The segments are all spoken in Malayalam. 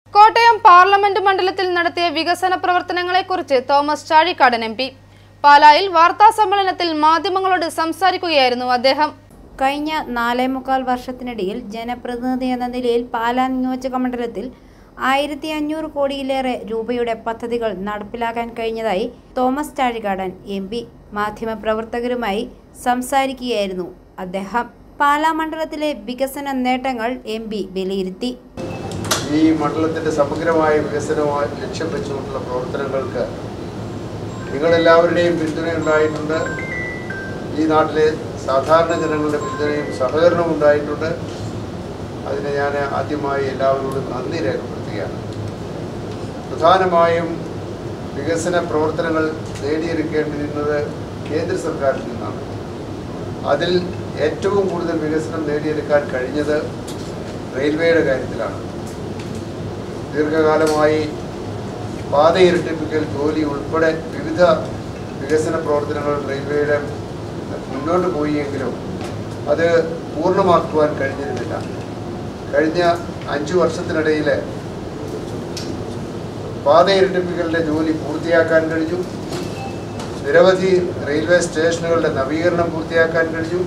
കോട്ടയം പാർലമെന്റ് മണ്ഡലത്തിൽ നടത്തിയ വികസന പ്രവർത്തനങ്ങളെക്കുറിച്ച് തോമസ് ചാഴിക്കാടൻ എം പി പാലായിൽ വാർത്താ സമ്മേളനത്തിൽ മാധ്യമങ്ങളോട് സംസാരിക്കുകയായിരുന്നു അദ്ദേഹം കഴിഞ്ഞ നാലേ മുക്കാൽ വർഷത്തിനിടയിൽ ജനപ്രതിനിധി എന്ന നിലയിൽ പാലാ നിയോജക മണ്ഡലത്തിൽ ആയിരത്തി അഞ്ഞൂറ് കോടിയിലേറെ രൂപയുടെ പദ്ധതികൾ നടപ്പിലാക്കാൻ കഴിഞ്ഞതായി തോമസ് ചാഴികാടൻ എം പി മാധ്യമപ്രവർത്തകരുമായി സംസാരിക്കുകയായിരുന്നു അദ്ദേഹം പാലാ മണ്ഡലത്തിലെ വികസന നേട്ടങ്ങൾ എം പി വിലയിരുത്തി ഈ മണ്ഡലത്തിൻ്റെ സമഗ്രമായ വികസനവുമായി ലക്ഷ്യം വെച്ചുകൊണ്ടുള്ള പ്രവർത്തനങ്ങൾക്ക് നിങ്ങളെല്ലാവരുടെയും പിന്തുണയുണ്ടായിട്ടുണ്ട് ഈ നാട്ടിലെ സാധാരണ ജനങ്ങളുടെ പിന്തുണയും സഹകരണവും ഉണ്ടായിട്ടുണ്ട് അതിന് ഞാൻ ആദ്യമായി എല്ലാവരോടും നന്ദി രേഖപ്പെടുത്തുകയാണ് പ്രധാനമായും വികസന പ്രവർത്തനങ്ങൾ നേടിയെടുക്കേണ്ടിയിരുന്നത് കേന്ദ്ര സർക്കാരിൽ നിന്നാണ് അതിൽ ഏറ്റവും കൂടുതൽ വികസനം നേടിയെടുക്കാൻ കഴിഞ്ഞത് റെയിൽവേയുടെ കാര്യത്തിലാണ് ദീർഘകാലമായി പാത ഇരട്ടിപ്പിക്കൽ ജോലി ഉൾപ്പെടെ വിവിധ വികസന പ്രവർത്തനങ്ങൾ റെയിൽവേയുടെ മുന്നോട്ട് പോയിയെങ്കിലും അത് പൂർണ്ണമാക്കുവാൻ കഴിഞ്ഞിരുന്നില്ല കഴിഞ്ഞ അഞ്ചു വർഷത്തിനിടയിൽ പാത ഇരട്ടിപ്പിക്കലിൻ്റെ ജോലി പൂർത്തിയാക്കാൻ കഴിഞ്ഞു നിരവധി റെയിൽവേ സ്റ്റേഷനുകളുടെ നവീകരണം പൂർത്തിയാക്കാൻ കഴിഞ്ഞു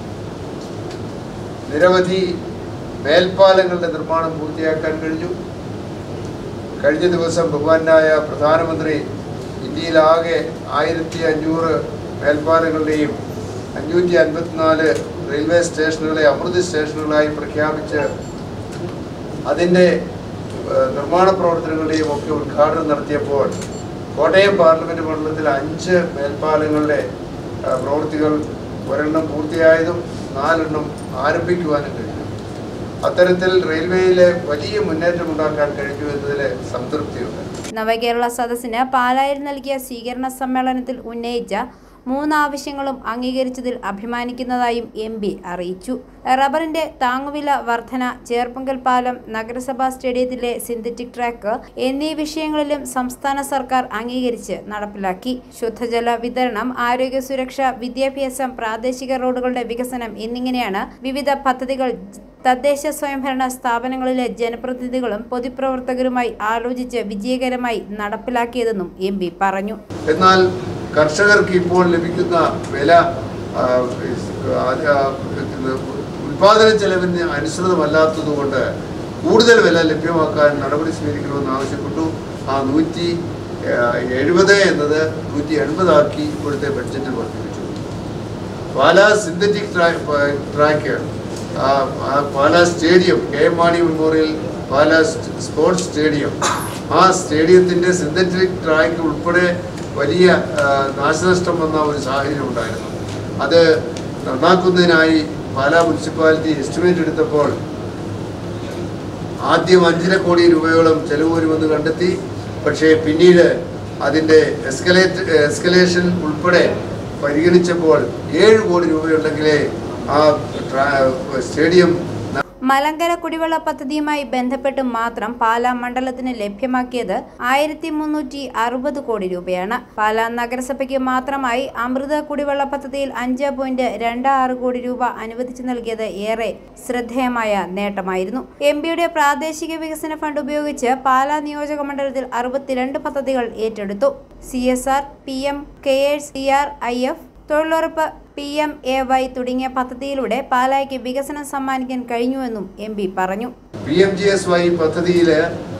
നിരവധി മേൽപ്പാലങ്ങളുടെ നിർമ്മാണം പൂർത്തിയാക്കാൻ കഴിഞ്ഞു കഴിഞ്ഞ ദിവസം ബഹുമാനായ പ്രധാനമന്ത്രി ഇന്ത്യയിലാകെ ആയിരത്തി അഞ്ഞൂറ് മേൽപ്പാലങ്ങളുടെയും അഞ്ഞൂറ്റി അൻപത്തിനാല് റെയിൽവേ സ്റ്റേഷനുകളെ അമൃത് സ്റ്റേഷനുകളായി പ്രഖ്യാപിച്ച് അതിൻ്റെ ഏഹ്, നിർമ്മാണ പ്രവർത്തനങ്ങളുടെയും ഒക്കെ ഉദ്ഘാടനം നടത്തിയപ്പോൾ കോട്ടയം പാർലമെൻറ്റ് മണ്ഡലത്തിൽ അഞ്ച് മേൽപ്പാലങ്ങളുടെ ഏഹ്, പ്രവൃത്തികൾ ഒരെണ്ണം പൂർത്തിയായതും നാലെണ്ണം ആരംഭിക്കുവാനും കഴിഞ്ഞു അത്തരത്തിൽ റെയിൽവേയിൽ വലിയ മുന്നേറ്റം ഉണ്ടാക്കാൻ കഴിഞ്ഞു എന്നതിൽ സംതൃപ്തിയുണ്ട് നവകേരള സദസ്സിന് പാലായിൽ നൽകിയ സ്വീകരണ സമ്മേളനത്തിൽ ഉന്നയിച്ച മൂന്ന് ആവശ്യങ്ങളും അംഗീകരിച്ചതിൽ അഭിമാനിക്കുന്നതായും എം പി അറിയിച്ചു റബ്ബറിന്റെ താങ്ങുവില വർധന ചേർപ്പങ്കൽ പാലം നഗരസഭാ സ്റ്റേഡിയത്തിലെ സിന്തറ്റിക് ട്രാക്ക് എന്നീ വിഷയങ്ങളിലും സംസ്ഥാന സർക്കാർ അംഗീകരിച്ച് നടപ്പിലാക്കി ശുദ്ധജല വിതരണം ആരോഗ്യ സുരക്ഷ വിദ്യാഭ്യാസം പ്രാദേശിക റോഡുകളുടെ വികസനം എന്നിങ്ങനെയാണ് വിവിധ പദ്ധതികൾ തദ്ദേശ സ്വയംഭരണ സ്ഥാപനങ്ങളിലെ ജനപ്രതിനിധികളും പൊതുപ്രവർത്തകരുമായി ആലോചിച്ച് വിജയകരമായി നടപ്പിലാക്കിയതെന്നും എം പി പറഞ്ഞു എന്നാൽ കർഷകർക്ക് ഇപ്പോൾ ലഭിക്കുന്ന വില ആ, അത് ആ, ഇത് ഉൽപാദന ചെലവിന് അനുസൃതമല്ലാത്തതുകൊണ്ട് കൂടുതൽ വില ലഭ്യമാക്കാൻ നടപടി സ്വീകരിക്കണമെന്ന് ആവശ്യപ്പെട്ടു ആ നൂറ്റി എഴുപത് എന്നത് നൂറ്റി എൺപതാക്കി ഇപ്പോഴത്തെ ബഡ്ജറ്റിൽ വർദ്ധിപ്പിച്ചു പാലാ സിന്തറ്റിക് ട്രാക്ക് ആ, ആ Pala stadium K M Mani memorial Pala സ്റ്റ് സ്പോർട്സ് സ്റ്റേഡിയം ആ സ്റ്റേഡിയത്തിൻ്റെ സിന്തറ്റിക് ട്രാക്ക് ഉൾപ്പെടെ വലിയ ആ, നാശനഷ്ടം വന്ന ഒരു സാഹചര്യം ഉണ്ടായിരുന്നു അത് നന്നാക്കുന്നതിനായി പാലാ മുനിസിപ്പാലിറ്റി എസ്റ്റിമേറ്റ് എടുത്തപ്പോൾ ആദ്യം അഞ്ചര കോടി രൂപയോളം ചെലവ് വരുമെന്ന് കണ്ടെത്തി പക്ഷേ പിന്നീട് അതിൻ്റെ എസ്കലേറ്റ് എസ്കലേഷൻ ഉൾപ്പെടെ പരിഗണിച്ചപ്പോൾ ഏഴ് കോടി രൂപയുണ്ടെങ്കിലേ ആ ട്രാ- സ്റ്റേഡിയം മലങ്കര കുടിവെള്ള പദ്ധതിയുമായി ബന്ധപ്പെട്ട് മാത്രം പാലാ മണ്ഡലത്തിന് ലഭ്യമാക്കിയത് ആയിരത്തി മുന്നൂറ്റി അറുപത് കോടി രൂപയാണ് പാലാ നഗരസഭയ്ക്ക് മാത്രമായി അമൃത കുടിവെള്ള പദ്ധതിയിൽ അഞ്ച് പോയിന്റ് രണ്ട് ആറ് കോടി രൂപ അനുവദിച്ചു നൽകിയത് ഏറെ ശ്രദ്ധേയമായ നേട്ടമായിരുന്നു എം പിയുടെ പ്രാദേശിക വികസന ഫണ്ട് ഉപയോഗിച്ച് പാലാ നിയോജക മണ്ഡലത്തിൽ അറുപത്തിരണ്ട് പദ്ധതികൾ ഏറ്റെടുത്തു C S R P M CARES C R I F തൊഴിലുറപ്പ് പി എം എ വൈ തുടങ്ങിയ പദ്ധതിയിലൂടെ പാലായ്ക്ക് വികസനം സമ്മാനിക്കാൻ കഴിഞ്ഞുവെന്നും എം പി പറഞ്ഞു P M G S Y പദ്ധതിയിൽ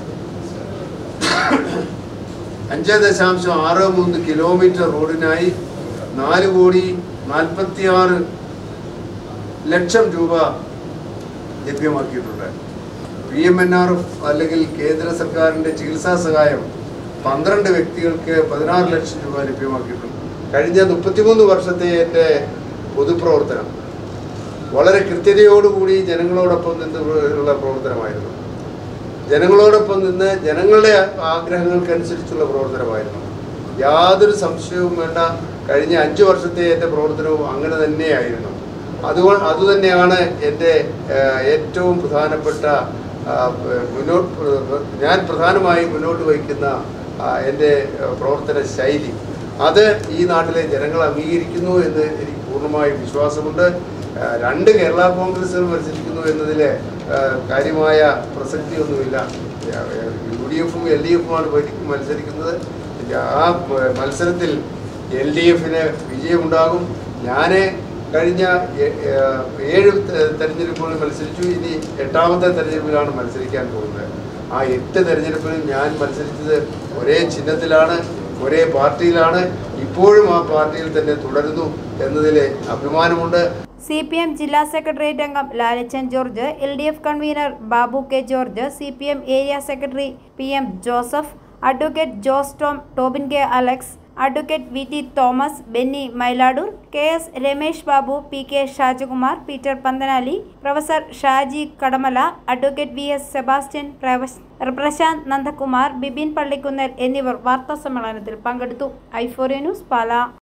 അഞ്ച് ദശാംശം ആറ് മൂന്ന് കിലോമീറ്റർ റോഡിനായി നാല് കോടി നാൽപ്പത്തി ആറ് ലക്ഷം രൂപ ലഭ്യമാക്കിയിട്ടുണ്ട് P M N R F അല്ലെങ്കിൽ കേന്ദ്ര സർക്കാരിൻ്റെ ചികിത്സാ സഹായം പന്ത്രണ്ട് വ്യക്തികൾക്ക് പതിനാറ് ലക്ഷം രൂപ ലഭ്യമാക്കിയിട്ടുണ്ട് കഴിഞ്ഞ മുപ്പത്തിമൂന്ന് വർഷത്തെ എൻ്റെ പൊതുപ്രവർത്തനം വളരെ കൃത്യതയോടുകൂടി ജനങ്ങളോടൊപ്പം നിന്ന് ഉള്ള പ്രവർത്തനമായിരുന്നു ജനങ്ങളോടൊപ്പം നിന്ന് ജനങ്ങളുടെ ആഗ്രഹങ്ങൾക്കനുസരിച്ചുള്ള പ്രവർത്തനമായിരുന്നു യാതൊരു സംശയവും വേണ്ട കഴിഞ്ഞ അഞ്ച് വർഷത്തെ എൻ്റെ പ്രവർത്തനവും അങ്ങനെ തന്നെയായിരുന്നു അതുകൊണ്ട് അതുതന്നെയാണ് എൻ്റെ ഏഹ്, ഏറ്റവും പ്രധാനപ്പെട്ട ആ, മുന്നോട്ട് ഞാൻ പ്രധാനമായി മുന്നോട്ട് വയ്ക്കുന്ന ആ, എൻ്റെ ഏഹ്, പ്രവർത്തന ശൈലി അത് ഈ നാട്ടിലെ ജനങ്ങൾ അംഗീകരിക്കുന്നു എന്ന് എനിക്ക് പൂർണ്ണമായും വിശ്വാസമുണ്ട് ആ, രണ്ട് കേരള കോൺഗ്രസുകൾ മത്സരിക്കുന്നു എന്നതിൽ കാര്യമായ പ്രസക്തിയൊന്നുമില്ല യു ഡി എഫും എൽ ഡി എഫുമാണ് മത്സരിക്കുന്നത് ആ മത്സരത്തിൽ എൽ ഡി എഫിന് വിജയമുണ്ടാകും ഞാൻ കഴിഞ്ഞ എ- ഏ- ഏഴ് തെ- തെരഞ്ഞെടുപ്പുകളിൽ മത്സരിച്ചു ഇനി എട്ടാമത്തെ തെരഞ്ഞെടുപ്പിലാണ് മത്സരിക്കാൻ പോകുന്നത് ആ എട്ട് തെരഞ്ഞെടുപ്പിലും ഞാൻ മത്സരിച്ചത് ഒരേ ചിഹ്നത്തിലാണ് ഒരേ പാർട്ടിയിലാണ് ഇപ്പോഴും ആ പാർട്ടിയിൽ തന്നെ തുടരുന്നു എന്നതിൽ അഭിമാനമുണ്ട് സി പി എം ജില്ലാ സെക്രട്ടേറിയറ്റ് അംഗം Lalachan George L D F convener Babu K George C P M area secretary P M Joseph advocate Jose Tom Tobin K Alex advocate V T Thomas Benny Mailadoor K S Ramesh Babu P K Shajakumar Peter Panthanali professor Shaji Kadamala advocate V S Sebastian പ്രവ- പ്രശാന്ത് നന്ദകുമാർ ബിബിൻ പള്ളിക്കുന്നൽ എന്നിവർ വാർത്താസമ്മേളനത്തിൽ പങ്കെടുത്തു ഐഫോറിയ ന്യൂസ് പാല